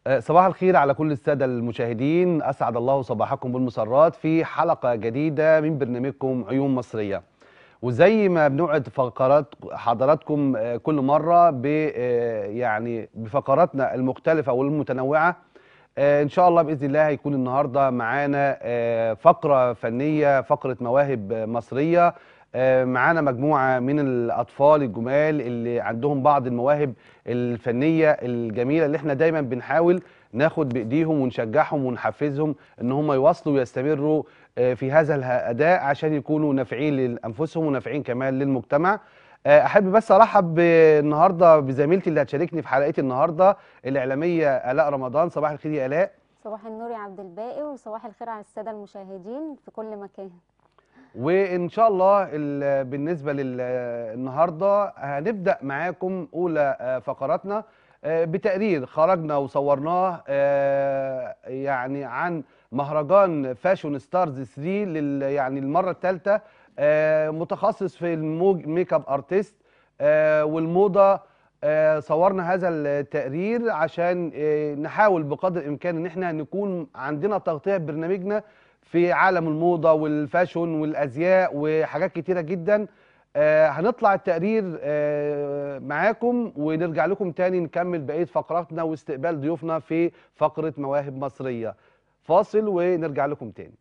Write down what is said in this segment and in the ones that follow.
آه، صباح الخير على كل السادة المشاهدين أسعد الله صباحكم بالمسرات في حلقة جديدة من برنامجكم عيون مصرية وزي ما بنوعد فقرات حضراتكم آه، كل مرة ب آه، يعني بفقراتنا المختلفة والمتنوعة آه، إن شاء الله بإذن الله هيكون النهاردة معانا آه، فقرة فنية فقرة مواهب مصرية آه، معانا مجموعة من الأطفال الجمال اللي عندهم بعض المواهب الفنية الجميلة اللي احنا دايما بنحاول ناخد بإيديهم ونشجعهم ونحفزهم إن هم يواصلوا ويستمروا آه، في هذا الأداء عشان يكونوا نافعين لأنفسهم ونافعين كمان للمجتمع آه، أحب بس أرحب النهاردة بزميلتي اللي هتشاركني في حلقتي النهاردة الإعلامية آلاء رمضان صباح الخير يا آلاء صباح النور يا عبد الباقي وصباح الخير على السادة المشاهدين في كل مكان وان شاء الله ال- بالنسبه للنهارده هنبدا معاكم اولى آه، فقراتنا آه، بتقرير خرجنا وصورناه آه، يعني عن مهرجان فاشون ستارز 3 لل يعني المره الثالثه متخصص في الموج ميك اب ارتست آه، والموضه آه، صورنا هذا التقرير عشان آه، نحاول بقدر الامكان ان احنا نكون عندنا تغطيه برنامجنا في عالم الموضه والفاشون والازياء وحاجات كتيره جدا آه، هنطلع التقرير آه، معاكم ونرجع لكم تاني نكمل بقيه فقراتنا واستقبال ضيوفنا في فقره مواهب مصريه فاصل ونرجع لكم تاني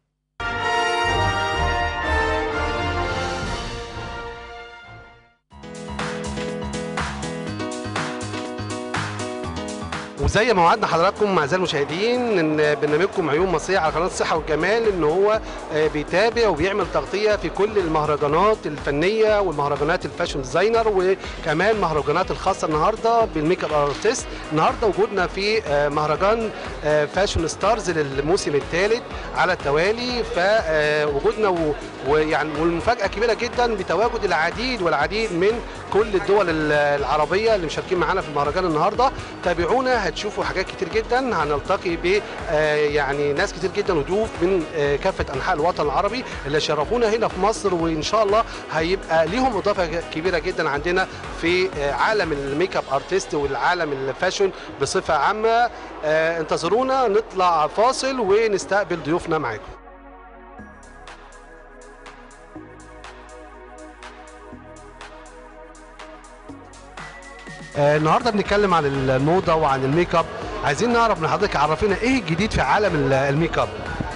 وزي ما وعدنا حضراتكم اعزائي المشاهدين ان برنامجكم عيون مصريه على قناه الصحه والجمال ان هو آه، بيتابع وبيعمل تغطيه في كل المهرجانات الفنيه والمهرجانات الفاشن ديزاينر وكمان مهرجانات الخاصه النهارده بالميك اب ارتست النهارده وجودنا في آه، مهرجان آه، فاشن ستارز للموسم الثالث على التوالي فوجودنا ويعني والمفاجاه كبيره جدا بتواجد العديد والعديد من كل الدول ال- العربيه اللي مشاركين معانا في المهرجان النهارده تابعونا هتشوفوا حاجات كتير جدا هنلتقي ب آه، يعني ناس كتير جدا وضيوف من آه، كافه انحاء الوطن العربي اللي شرفونا هنا في مصر وان شاء الله هيبقى ليهم اضافه كبيره جدا عندنا في آه، عالم الميك اب ارتست والعالم الفاشن بصفه عامه آه، انتظرونا نطلع فاصل ونستقبل ضيوفنا معاكم آه، النهارده بنتكلم عن الموضه وعن الميك اب عايزين نعرف من حضرتك عرفينا ايه الجديد في عالم ال- الميك اب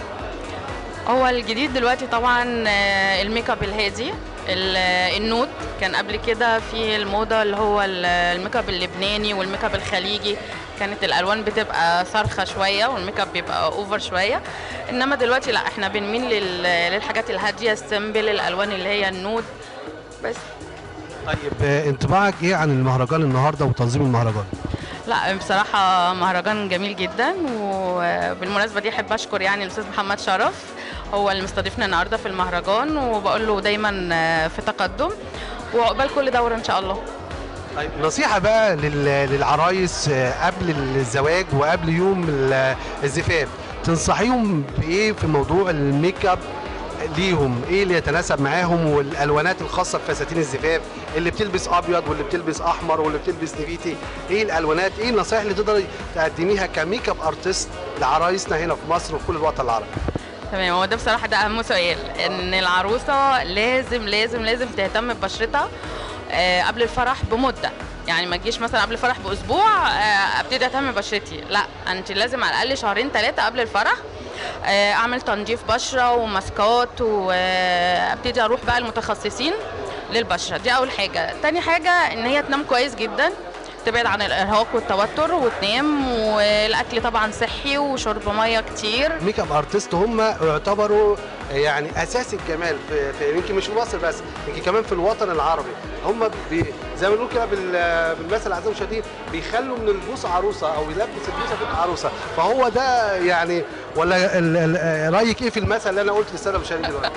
هو الجديد دلوقتي طبعا آه، الميك اب الهادي ال- آه، النود كان قبل كده في الموضه اللي هو ال- الميك اب اللبناني والميك اب الخليجي كانت الالوان بتبقى صارخه شويه والميك اب بيبقى اوفر شويه انما دلوقتي لا احنا بنميل لل- للحاجات الهاديه السمبل الالوان اللي هي النود بس طيب آه، انطباعك ايه عن المهرجان النهارده وتنظيم المهرجان لا بصراحة مهرجان جميل جدا وبالمناسبة دي أحب أشكر يعني الأستاذ محمد شرف هو اللي مستضيفنا النهاردة في المهرجان وبقول له دايما في تقدم وعقبال كل دورة إن شاء الله طيب نصيحه بقى لل- للعرايس آه، قبل الزواج وقبل يوم ال- الزفاف تنصحيهم بايه في موضوع الميك اب ليهم ايه اللي يتناسب معاهم والالوانات الخاصه بفساتين الزفاف اللي بتلبس ابيض واللي بتلبس احمر واللي بتلبس نبيتي ايه الالوانات ايه النصائح اللي تقدري تقدميها كميك اب ارتست لعرايسنا هنا في مصر وفي كل الوطن العربي تمام هو ده بصراحة ده أهم سؤال إن العروسة لازم لازم لازم تهتم ببشرتها آه، قبل الفرح بمدة يعني ما تجيش مثلا قبل الفرح بأسبوع آه، أبتدي أهتم ببشرتي لا أنت لازم على الأقل شهرين ثلاثة قبل الفرح آه، أعمل تنظيف بشرة وماسكات وأبتدي أروح بقى المتخصصين للبشرة دي أول حاجة تاني حاجة إن هي تنام كويس جدا تبعد عن الارهاق والتوتر وتنام والاكل طبعا صحي وشرب ميه كتير الميك اب ارتست هم يعتبروا يعني اساس الجمال في, في يمكن مش في مصر بس يمكن كمان في الوطن العربي هم بي زي ما بنقول كده بال- بالمثل اعزائي المشاهدين بيخلوا من البوس عروسه او يلبس البوسه تبقى عروسه فهو ده يعني ولا ال- ال- رايك ايه في المثل اللي انا قلت للساده المشاهدين دلوقتي؟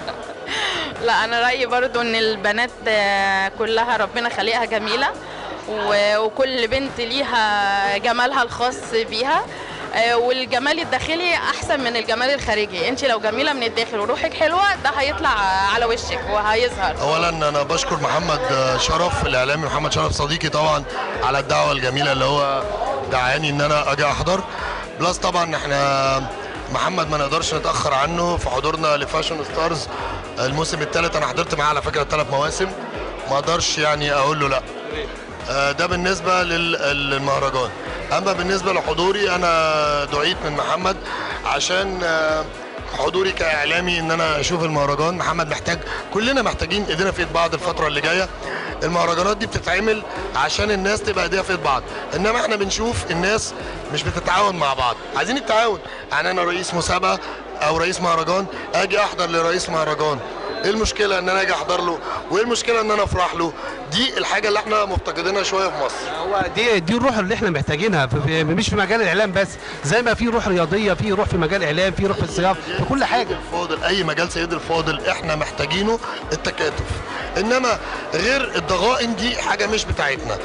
لا انا رايي برضو ان البنات آه، كلها ربنا خلقها جميله و- وكل بنت ليها جمالها الخاص بيها آه، والجمال الداخلي احسن من الجمال الخارجي انت لو جميله من الداخل وروحك حلوه ده هيطلع على وشك وهيظهر اولا انا بشكر محمد شرف الاعلامي محمد شرف صديقي طبعا على الدعوه الجميله اللي هو دعاني ان انا اجي احضر بلس طبعا احنا محمد ما نقدرش نتاخر عنه في حضورنا لفاشن ستارز الموسم الثالث انا حضرت معاه على فكره ثلاث مواسم ما اقدرش يعني اقول له لا آه، ده بالنسبه لل- للمهرجان اما بالنسبه لحضوري انا دعيت من محمد عشان آه، حضوري كاعلامي ان انا اشوف المهرجان محمد محتاج كلنا محتاجين ايدينا في ايد بعض الفتره اللي جايه المهرجانات دي بتتعمل عشان الناس تبقى ايديها في ايد بعض انما احنا بنشوف الناس مش بتتعاون مع بعض عايزين التعاون يعني انا رئيس مسابقه او رئيس مهرجان اجي احضر لرئيس مهرجان ايه المشكله ان انا اجي احضر له وايه المشكله ان انا افرح له دي الحاجه اللي احنا مفتقدينها شويه في مصر هو دي دي الروح اللي احنا محتاجينها في في مش في مجال الاعلام بس زي ما في روح رياضيه في روح في مجال الاعلام في روح في الصياغه في كل حاجه الفاضل اي مجال سيد الفاضل احنا محتاجينه التكاتف انما غير الضغائن دي حاجه مش بتاعتنا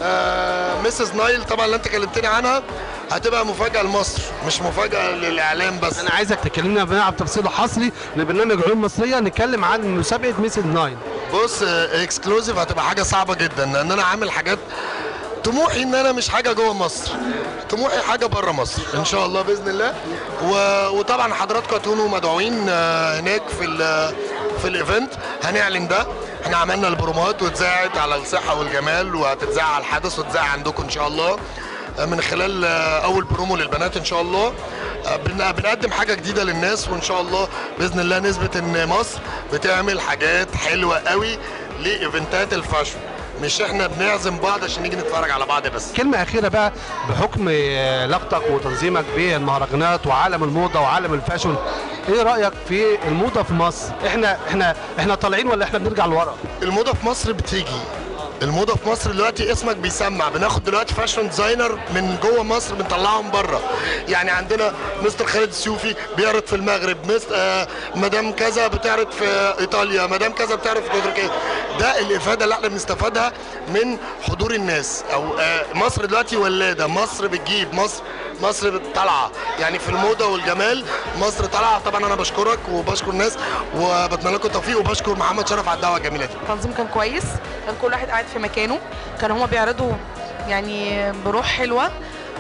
آه مسز نايل طبعا اللي انت كلمتني عنها هتبقى مفاجاه لمصر مش مفاجاه للاعلام بس انا عايزك تكلمنا بقى عن تفصيل حصري لبرنامج علوم مصريه نتكلم عن مسابقه ميسد ناين بص اكسكلوزيف هتبقى حاجه صعبه جدا لان انا عامل حاجات طموحي ان انا مش حاجه جوه مصر طموحي حاجه بره مصر ان شاء الله باذن الله و... وطبعا حضراتكم هتكونوا مدعوين آه، هناك في ال... في الايفنت هنعلن ده احنا عملنا البرومات واتذاعت على الصحه والجمال وهتتذاع على الحدث وتتذاع عندكم ان شاء الله آه، من خلال آه، اول برومو للبنات ان شاء الله آه، بن- بنقدم حاجه جديده للناس وان شاء الله باذن الله نثبت ان مصر بتعمل حاجات حلوه قوي لايفنتات الفاشن مش احنا بنعزم بعض عشان نيجي نتفرج على بعض بس كلمة أخيرة بقى بحكم آه، علاقتك وتنظيمك بالمهرجانات وعالم الموضة وعالم الفاشن إيه رأيك في الموضة في مصر؟ إحنا إحنا إحنا طالعين ولا إحنا بنرجع لورا؟ الموضه في مصر بتيجي الموضه في مصر دلوقتي اسمك بيسمع بناخد دلوقتي فاشن ديزاينر من جوه مصر بنطلعهم بره يعني عندنا مستر خالد السيوفي بيعرض في المغرب مست... آه مدام كذا بتعرض في ايطاليا مدام كذا بتعرض في تركيا ده الافاده اللي احنا بنستفادها من حضور الناس او آه مصر دلوقتي ولاده مصر بتجيب مصر مصر طالعه يعني في الموضه والجمال مصر طالعه طبعا انا بشكرك وبشكر الناس وبتمنى لكم التوفيق وبشكر محمد شرف على الدعوه الجميله دي التنظيم كان كويس كان كل واحد قاعد في مكانه كان هما بيعرضوا يعني بروح حلوه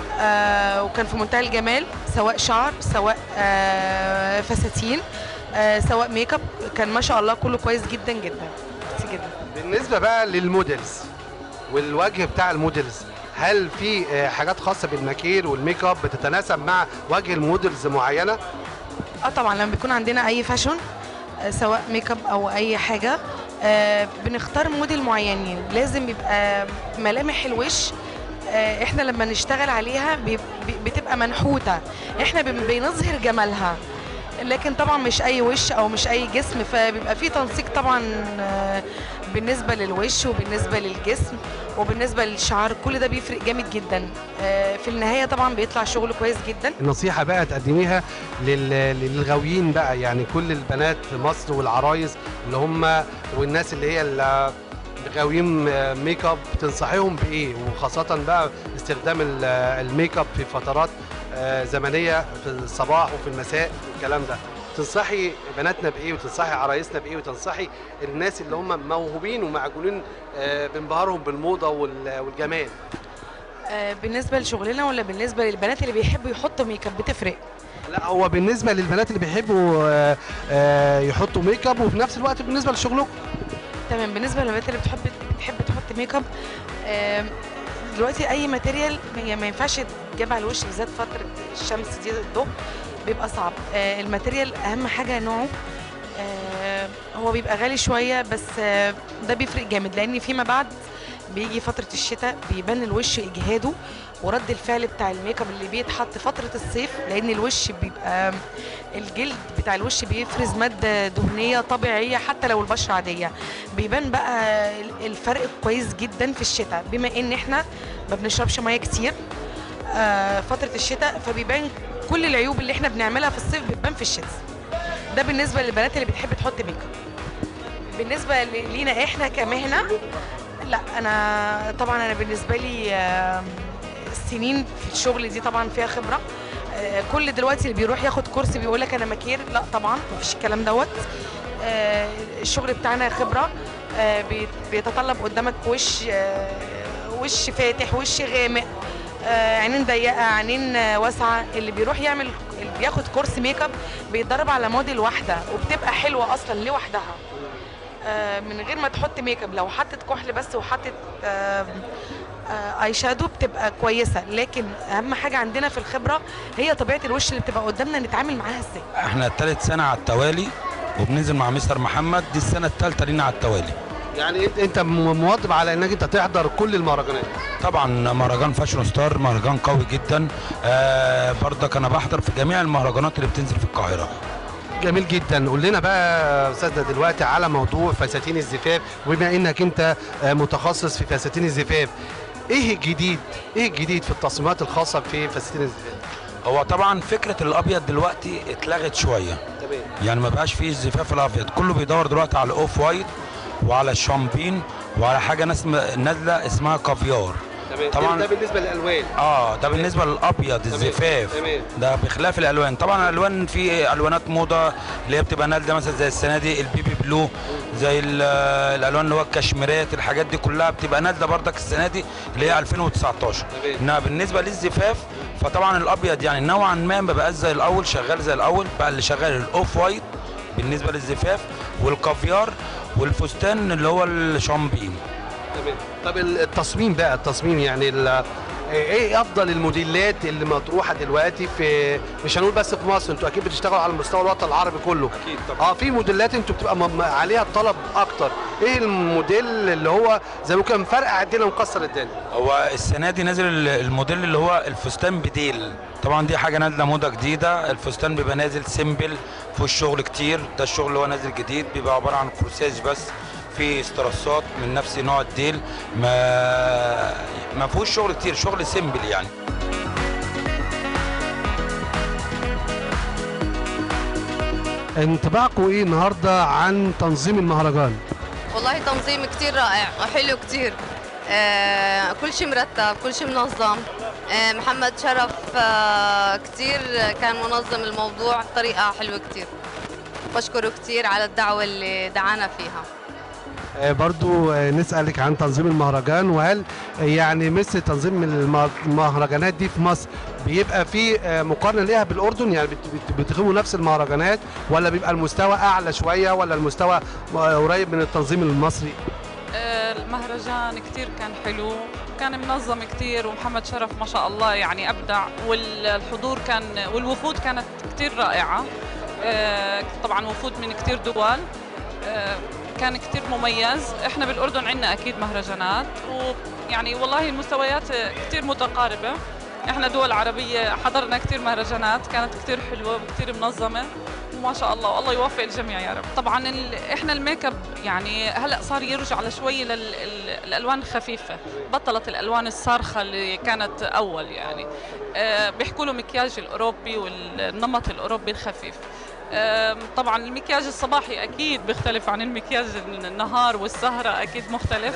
آه وكان في منتهى الجمال سواء شعر سواء آه فساتين آه سواء ميك اب كان ما شاء الله كله كويس جدا جدا كويس جدا بالنسبة بقى للموديلز والوجه بتاع الموديلز هل في آه، حاجات خاصة بالماكير والميك اب بتتناسب مع وجه الموديلز معينة؟ اه طبعا لما بيكون عندنا اي فاشن آه، سواء ميك اب او اي حاجه آه، بنختار موديل معينين لازم يبقى ملامح الوش آه، احنا لما نشتغل عليها بيب- بي- بتبقى منحوته احنا بن- بنظهر جمالها لكن طبعا مش اي وش او مش اي جسم فبيبقى في تنسيق طبعا آه، بالنسبه للوش وبالنسبه للجسم وبالنسبه للشعر كل ده بيفرق جامد جدا آه، في النهايه طبعا بيطلع شغل كويس جدا النصيحة بقى تقدميها لل- للغاويين بقى يعني كل البنات في مصر والعرايس اللي هم والناس اللي هي اللي غاويين آه، ميك اب تنصحيهم بايه وخاصة بقى استخدام ال- آه، الميك اب في فترات آه، زمنية في الصباح وفي المساء والكلام ده تنصحي بناتنا بايه وتنصحي عرايسنا بايه وتنصحي الناس اللي هم موهوبين ومعجونين آه، بانبهارهم بالموضة وال- والجمال آه، بالنسبه لشغلنا ولا بالنسبه للبنات اللي بيحبوا يحطوا ميك اب بتفرق لا هو بالنسبه للبنات اللي بيحبوا آه، آه، يحطوا ميك اب وفي نفس الوقت بالنسبه لشغلهم تمام بالنسبه للبنات اللي بتحب بتحب تحط ميك اب آم، دلوقتي اي ماتيريال هي ما ينفعش تجيب على الوش بالذات فتره الشمس دي الضوء بيبقى صعب آه، الماتيريال اهم حاجه نوعه آه، هو بيبقى غالي شويه بس آه، ده بيفرق جامد لان فيما بعد بيجي فترة الشتاء بيبان الوش إجهاده ورد الفعل بتاع الميك اب اللي بيتحط فترة الصيف لأن الوش بيبقى الجلد بتاع الوش بيفرز مادة دهنية طبيعية حتى لو البشرة عادية بيبان بقى الفرق كويس جدا في الشتاء بما ان احنا ما بنشربش ميه كتير آه، فترة الشتاء فبيبان كل العيوب اللي احنا بنعملها في الصيف بتبان في الشتاء ده بالنسبة للبنات اللي بتحب تحط ميك اب بالنسبة ل- لينا احنا كمهنة لا انا طبعا انا بالنسبة لي آم، السنين في الشغل دي طبعا فيها خبرة آه، كل دلوقتي اللي بيروح ياخد كورس بيقول لك انا ماكير لا طبعا مفيش الكلام دوت آه، الشغل بتاعنا خبرة آه، بيت- بيتطلب قدامك وش آه، وش فاتح وش غامق آه، عينين ضيقه عينين آه، واسعه اللي بيروح يعمل اللي بياخد كورس ميك اب بيتدرب على موديل واحده وبتبقى حلوه اصلا لوحدها آه، من غير ما تحط ميك اب لو حطت كحل بس وحطت آه، آه، اي شادو بتبقى كويسه لكن اهم حاجه عندنا في الخبره هي طبيعه الوش اللي بتبقى قدامنا نتعامل معاها ازاي احنا تالت سنة على التوالي وبننزل مع مستر محمد دي السنة التالتة لينا على التوالي يعني انت انت م- مواظب على انك انت تحضر كل المهرجانات طبعا مهرجان فاشون ستار مهرجان قوي جدا آه برضك انا بحضر في جميع المهرجانات اللي بتنزل في القاهرة جميل جدا قول لنا بقى يا استاذنا دلوقتي على موضوع فساتين الزفاف وبما انك انت آه، متخصص في فساتين الزفاف ايه الجديد ايه الجديد في التصميمات الخاصه في فساتين الزفاف هو طبعا فكرة الابيض دلوقتي اتلغت شوية تمام يعني ما بقاش فيه الزفاف الابيض كله بيدور دلوقتي على الاوف وايت وعلى الشامبين وعلى حاجة ناس نازلة اسمها كافيار تمام طبعا ده بالنسبه للالوان اه ده بالنسبه للابيض الزفاف تمام. ده بخلاف الالوان طبعا الالوان في الوانات موضه اللي هي بتبقى نازله مثلا زي السنه دي البيبي بلو زي ال- الالوان اللي هو الكشميرات الحاجات دي كلها بتبقى نازله بردك السنه دي اللي هي 2019 تمام. انما بالنسبه للزفاف فطبعا الابيض يعني نوعا ما ما بقاش زي الاول شغال زي الاول بقى اللي شغال الاوف وايت بالنسبه للزفاف والكافيار والفستان اللي هو الشامبين تمام طب التصميم بقى التصميم يعني ال- ايه افضل الموديلات اللي مطروحه دلوقتي في مش هنقول بس في مصر انتوا اكيد بتشتغلوا على مستوى الوطن العربي كله اكيد طبعا اه في موديلات انتوا بتبقى م- م- عليها الطلب اكتر ايه الموديل اللي هو زي ما كان فرقع الدنيا ومكسر الدنيا هو السنه دي نازل ال- الموديل اللي هو الفستان بديل طبعا دي حاجه نازله موضه جديده الفستان بيبقى نازل سيمبل فيهوش شغل كتير ده الشغل اللي هو نازل جديد بيبقى عباره عن كروساج بس في استرسات من نفس نوع الديل ما ما فيهوش شغل كتير شغل سيمبل يعني انطباعكم ايه النهارده عن تنظيم المهرجان والله تنظيم كتير رائع وحلو كتير آه كل شيء مرتب كل شيء منظم آه محمد شرف آه كتير كان منظم الموضوع بطريقة حلوة كتير بشكره كتير على الدعوة اللي دعانا فيها آه، برضو آه، نسألك عن تنظيم المهرجان وهل آه، يعني مثل تنظيم الم- المهرجانات دي في مصر بيبقى في آه، مقارنة ليها بالأردن يعني بت- بت- بتقيموا نفس المهرجانات ولا بيبقى المستوى أعلى شوية ولا المستوى آه، قريب من التنظيم المصري؟ آه، المهرجان كتير كان حلو كان منظم كتير ومحمد شرف ما شاء الله يعني أبدع والحضور كان والوفود كانت كتير رائعة آه، طبعا وفود من كتير دول آه، كان كتير مميز احنا بالأردن عندنا أكيد مهرجانات ويعني والله المستويات كتير متقاربة احنا دول عربية حضرنا كتير مهرجانات كانت كتير حلوة وكتير منظمة وما شاء الله والله يوفق الجميع يا رب طبعا ال... احنا الميك اب يعني هلا صار يرجع لشوي للالوان الخفيفه بطلت الالوان الصارخه اللي كانت اول يعني آه بيحكوا له مكياج الاوروبي والنمط الاوروبي الخفيف آم، طبعا المكياج الصباحي اكيد بيختلف عن المكياج النهار والسهره اكيد مختلف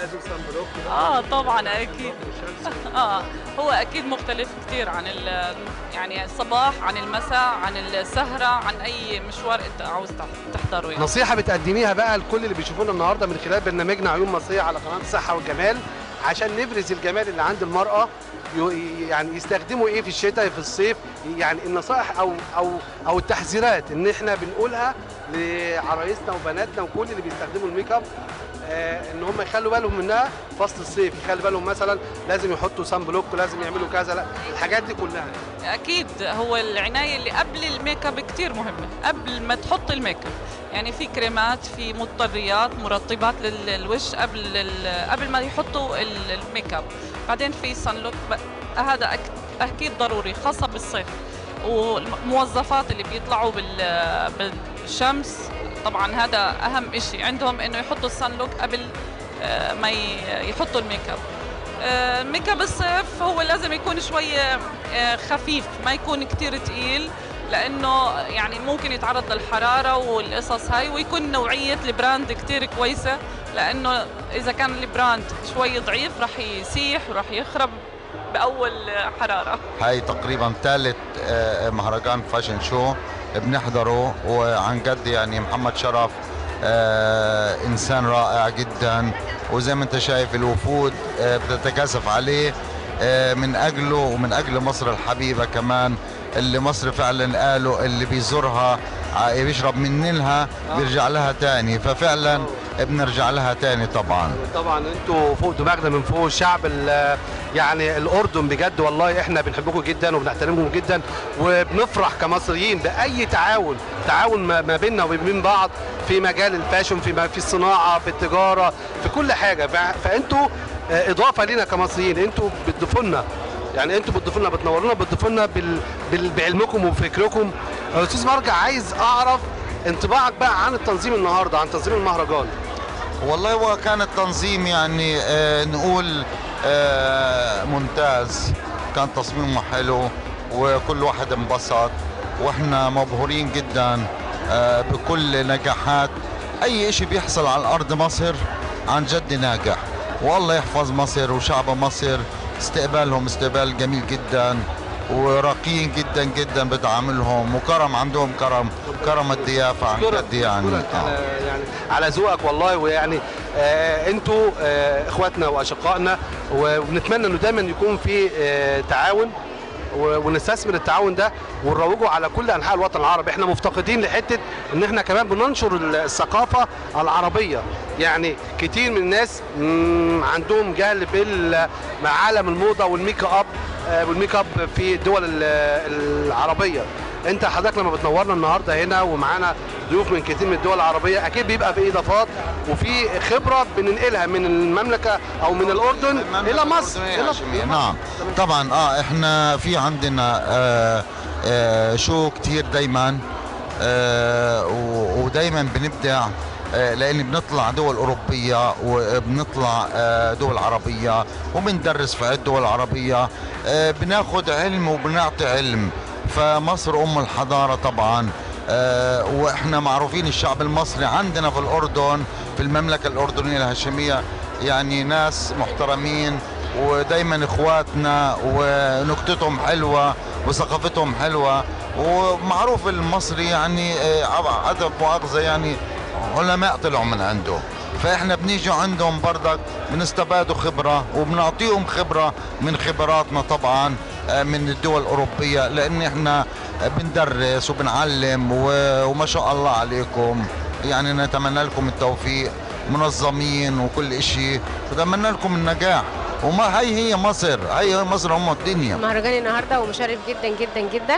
اه طبعا اكيد اه هو اكيد مختلف كثير عن ال- يعني الصباح عن المساء عن السهره عن اي مشوار انت عاوز تح- تحضره يعني. نصيحة بتقدميها بقى لكل اللي بيشوفونا النهارده من خلال برنامجنا عيون مصرية على قناة الصحة والجمال عشان نبرز الجمال اللي عند المرأة يو- يعني يستخدموا ايه في الشتاء في الصيف يعني النصائح او او او التحذيرات ان احنا بنقولها لعرايسنا وبناتنا وكل اللي بيستخدموا الميك اب آه ان هم يخلوا بالهم منها فصل الصيف يخلي بالهم مثلا لازم يحطوا سان بلوك لازم يعملوا كذا لا الحاجات دي كلها اكيد هو العنايه اللي قبل الميك اب كثير مهمه قبل ما تحط الميك اب يعني في كريمات في مطريات مرطبات لل- للوش قبل ال- قبل ما يحطوا ال- الميك اب بعدين في سان لوك ب- هذا أك- اكيد ضروري خاصه بالصيف والموظفات اللي بيطلعوا بال- بالشمس طبعا هذا اهم شيء عندهم انه يحطوا السان لوك قبل آه، ما ي- يحطوا الميك اب آه، ميك اب الصيف هو لازم يكون شوية آه، خفيف ما يكون كتير تقيل لأنه يعني ممكن يتعرض للحرارة والقصص هاي ويكون نوعية البراند كتير كويسة لأنه إذا كان البراند شوي ضعيف راح يسيح وراح يخرب بأول آه، حرارة هاي تقريبا ثالث آه، مهرجان فاشن شو بنحضره وعن قد يعني محمد شرف آه، انسان رائع جدا وزي ما انت شايف الوفود آه، بتتكاثف عليه آه، من اجله ومن اجل مصر الحبيبه كمان اللي مصر فعلا قالوا اللي بيزورها ع- بيشرب من نيلها بيرجع لها تاني ففعلا بنرجع لها تاني طبعا طبعا انتوا فوق دماغنا من فوق الشعب ال- يعني الاردن بجد والله احنا بنحبكم جدا وبنحترمكم جدا وبنفرح كمصريين باي تعاون تعاون ما ما بيننا وبين بعض في مجال الفاشن في م- في الصناعه في التجاره في كل حاجه ف- فانتوا آه، اضافه لينا كمصريين انتوا بتضيفوا لنا يعني انتوا بتضيفوا لنا بتنورونا بتضيفوا لنا بال... بال... بعلمكم وفكركم آه، استاذ مرجع عايز اعرف انطباعك بقى عن التنظيم النهارده عن تنظيم المهرجان والله هو كان التنظيم يعني آه نقول آه ممتاز كان تصميمه حلو وكل واحد انبسط واحنا مبهورين جدا آه بكل نجاحات اي اشي بيحصل على الارض مصر عن جد ناجح والله يحفظ مصر وشعب مصر استقبالهم استقبال جميل جدا وراقيين جدا جدا بتعاملهم وكرم عندهم كرم كرم الضيافه عن جد يعني أشكرك على يعني على ذوقك والله ويعني آه انتوا آه اخواتنا واشقائنا وبنتمنى انه دايما يكون في آه تعاون و- ونستثمر التعاون ده ونروجه على كل انحاء الوطن العربي احنا مفتقدين لحته ان احنا كمان بننشر الثقافه العربيه يعني كتير من الناس مم، عندهم جهل بالعالم الموضه والميك اب آه، والميك اب في الدول ال- العربيه انت حضرتك لما بتنورنا النهارده هنا ومعانا ضيوف من كتير من الدول العربيه اكيد بيبقى في اضافات وفي خبره بننقلها من المملكه او من الاردن الى مصر الى الهاشمية نعم طبعا اه احنا في عندنا آه آه شو كتير دايما آه و- ودايما بنبدع آه لان بنطلع دول اوروبيه وبنطلع آه دول عربيه وبندرس في عده دول عربيه آه بناخد علم وبنعطي علم فمصر ام الحضاره طبعا آه واحنا معروفين الشعب المصري عندنا في الاردن في المملكه الاردنيه الهاشميه يعني ناس محترمين ودايما اخواتنا ونكتتهم حلوه وثقافتهم حلوه ومعروف المصري يعني آه، عدم مؤاخذه يعني علماء طلعوا من عنده فاحنا بنيجي عندهم بردك بنستفادوا خبره وبنعطيهم خبره من خبراتنا طبعا آه، من الدول الاوروبيه لان احنا بندرس وبنعلم و- وما شاء الله عليكم يعني نتمنى لكم التوفيق منظمين وكل اشي نتمنى لكم النجاح وما هي هي مصر هي هي مصر ام الدنيا مهرجان النهارده ومشرف جدا جدا جدا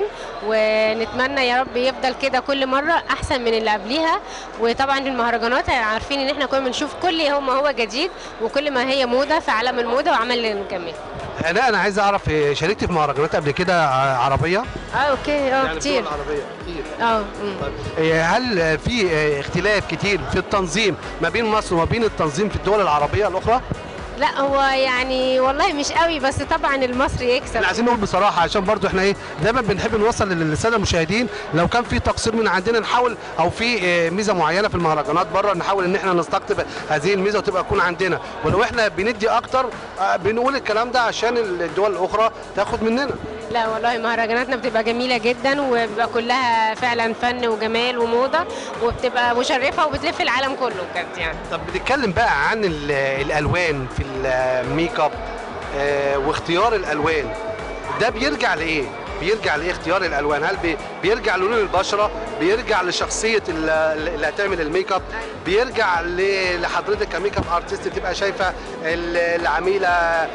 ونتمنى يا رب يفضل كده كل مره احسن من اللي قبليها وطبعا المهرجانات عارفين ان احنا كنا بنشوف كل يوم ما هو جديد وكل ما هي موضه في عالم الموضه وعمل نكمل انا انا عايز اعرف آه، شاركت في مهرجانات قبل كده ع- عربيه اه اوكي اه في كتير الدول العربيه كتير اه مم. آه، هل آه، في آه، اختلاف كتير في التنظيم ما بين مصر وما بين التنظيم في الدول العربيه الاخرى لا هو يعني والله مش قوي بس طبعا المصري يكسب احنا عايزين نقول بصراحه عشان برضو احنا ايه دايما بنحب نوصل للساده المشاهدين لو كان في تقصير من عندنا نحاول او في آه، ميزه معينه في المهرجانات بره نحاول ان احنا نستقطب هذه الميزه وتبقى تكون عندنا ولو احنا بندي اكتر آه، بنقول الكلام ده عشان الدول الاخرى تاخد مننا لا والله مهرجاناتنا بتبقى جميلة جدا وبيبقى كلها فعلا فن وجمال وموضة وبتبقى مشرفة وبتلف العالم كله بجد يعني طب بنتكلم بقى عن ال- الالوان في الميك اب آه، واختيار الالوان ده بيرجع لايه بيرجع لايه اختيار الالوان هل بي- بيرجع للون البشره بيرجع لشخصيه ال- اللي هتعمل الميك اب بيرجع ل- لحضرتك كميك اب ارتست تبقى شايفه ال- العميله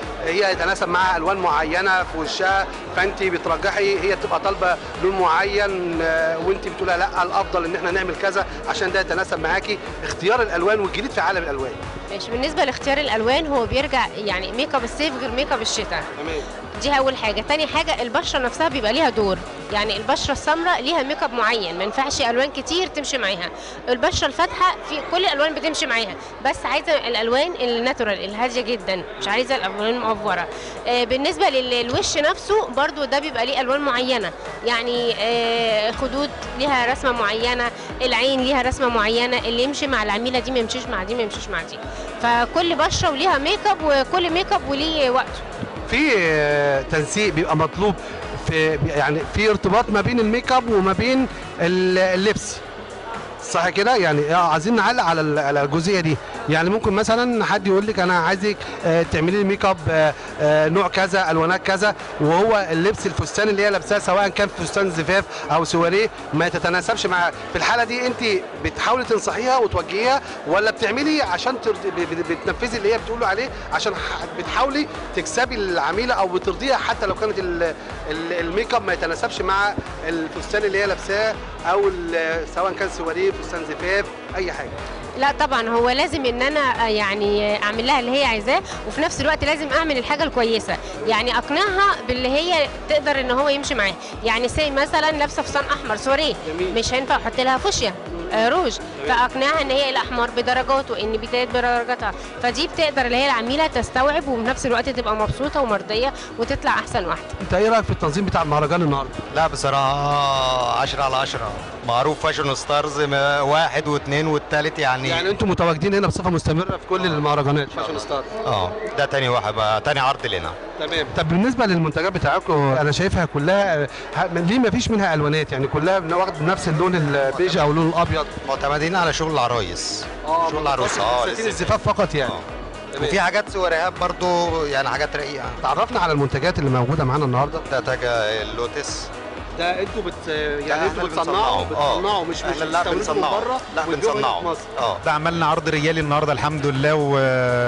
هي يتناسب معاها الوان معينه في وشها فانت بترجحي هي تبقى طالبه لون معين آه، وانت بتقولها لا الافضل ان احنا نعمل كذا عشان ده يتناسب معاكي اختيار الالوان والجديد في عالم الالوان ماشي بالنسبة لاختيار الألوان هو بيرجع يعني ميك اب الصيف غير ميك اب الشتاء تمام دي أول حاجة تاني حاجة البشرة نفسها بيبقى ليها دور يعني البشرة السمراء ليها ميك اب معين ما ينفعش ألوان كتير تمشي معاها البشرة الفاتحة في كل الألوان بتمشي معاها بس عايزة الألوان الناتورال الهادية جدا مش عايزة الألوان المؤفرة آه، بالنسبة للوش نفسه برضو ده بيبقى ليه ألوان معينة يعني آه، خدود ليها رسمة معينة العين ليها رسمة معينة اللي يمشي مع العميلة دي ما يمشيش مع دي ما يمشيش مع دي فكل بشرة وليها ميك اب وكل ميك اب وليه وقته في آه، تنسيق بيبقى مطلوب في يعني في ارتباط ما بين الميك اب وما بين ال- اللبس صح كده يعني آه، عايزين نعلق على ال- على الجزئيه دي يعني ممكن مثلا حد يقول لك انا عايزك آه، تعملي لي ميك اب آه، آه، نوع كذا الوانات كذا وهو اللبس الفستان اللي هي لابساه سواء كان فستان زفاف او سواريه ما تتناسبش مع في الحاله دي انت بتحاولي تنصحيها وتوجهيها ولا بتعملي عشان ترضي ب- ب- بتنفذي اللي هي بتقوله عليه عشان ح- بتحاولي تكسبي العميله او بترضيها حتى لو كانت ال- ال- الميك اب ما يتناسبش مع الفستان اللي هي لابساه او ال- سواء كان سواريه فستان زفاف اي حاجه لا طبعا هو لازم ان انا آه، يعني اعمل لها اللي هي عايزاه وفي نفس الوقت لازم اعمل الحاجه الكويسه يعني اقنعها باللي هي تقدر ان هو يمشي معاها يعني سي مثلا لابسه فستان احمر سوري مش هينفع احط لها فوشيا آه، روج فاقنعها ان هي الاحمر بدرجات وان بدايه بدرجاتها فدي بتقدر اللي هي العميله تستوعب وفي نفس الوقت تبقى مبسوطه ومرضيه وتطلع احسن واحده انت ايه رايك في التنظيم بتاع المهرجان النهارده لا بصراحة 10 على 10 معروف فاشن ستارز ما- واحد واثنين والتالت يعني يعني انتم متواجدين هنا بصفه مستمره في كل المهرجانات فاشن ستار اه ده تاني واحد بقى تاني عرض لنا تمام طب بالنسبه للمنتجات بتاعكم انا شايفها كلها آه، ه- ليه ما فيش منها الوانات يعني كلها واخد نفس اللون البيج او اللون الابيض معتمدين على شغل العرايس شغل العروسة اه فساتين لسه. الزفاف فقط يعني وفي حاجات سواريهات برضو يعني حاجات رقيقة تعرفنا على المنتجات اللي موجوده معانا النهارده ده تاجا اللوتس ده انتوا بت يعني احنا انتوا اللي بتصنعوا بنصنعه. اه. بتصنعوا مش مش احنا لا بتستوردوا من بنصنعه. بره لا وتجيبوا هنا بنصنعه. في مصر اه ده عملنا عرض ريالي النهارده الحمد لله و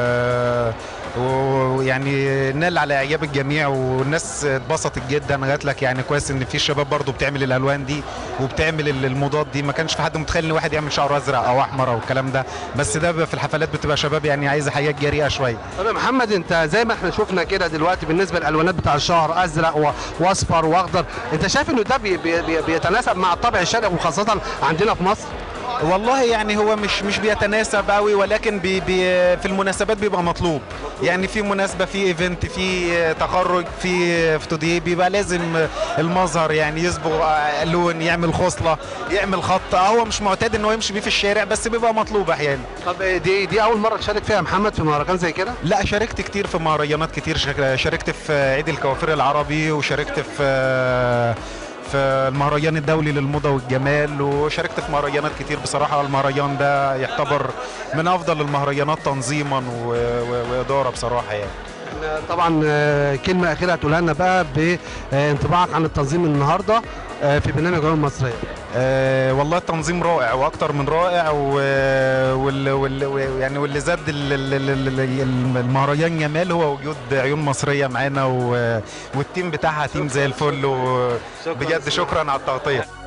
ويعني نال على اعجاب الجميع والناس اتبسطت جدا قالت لك يعني كويس ان في شباب برضو بتعمل الالوان دي وبتعمل ال- الموضات دي ما كانش في حد متخيل ان واحد يعمل شعره ازرق او احمر او الكلام ده بس ده بقى في الحفلات بتبقى شباب يعني عايزه حاجات جريئه شويه طب يا محمد انت زي ما احنا شفنا كده دلوقتي بالنسبه للالوانات بتاع الشعر ازرق و- واصفر واخضر انت شايف انه ده بي بي بي بيتناسب مع الطبع الشرقي وخاصه عندنا في مصر والله يعني هو مش مش بيتناسب قوي ولكن بي بي في المناسبات بيبقى مطلوب يعني في مناسبه في ايفنت في تخرج في افتوديه بيبقى لازم المظهر يعني يصبغ لون يعمل خصله يعمل خط اه هو مش معتاد ان هو يمشي بيه في الشارع بس بيبقى مطلوب احيانا طب دي دي اول مره تشارك فيها يا محمد في مهرجان زي كده لا شاركت كتير في مهرجانات كتير شك- شاركت في عيد الكوافير العربي وشاركت في في المهرجان الدولي للموضة والجمال وشاركت في مهرجانات كتير بصراحة المهرجان ده يعتبر من أفضل المهرجانات تنظيما و... و... وإدارة بصراحة يعني احنا طبعا آه، كلمه اخيره هتقولها لنا بقى بانطباعك عن التنظيم النهارده آه، في برنامج عيون مصريه أه والله التنظيم رائع واكتر من رائع و... وال... وال... يعني واللي زاد ال- ال- ال- ال- المهرجان جمال هو وجود عيون مصريه معانا و... والتيم بتاعها تيم زي الفل وبجد شكرا على التغطيه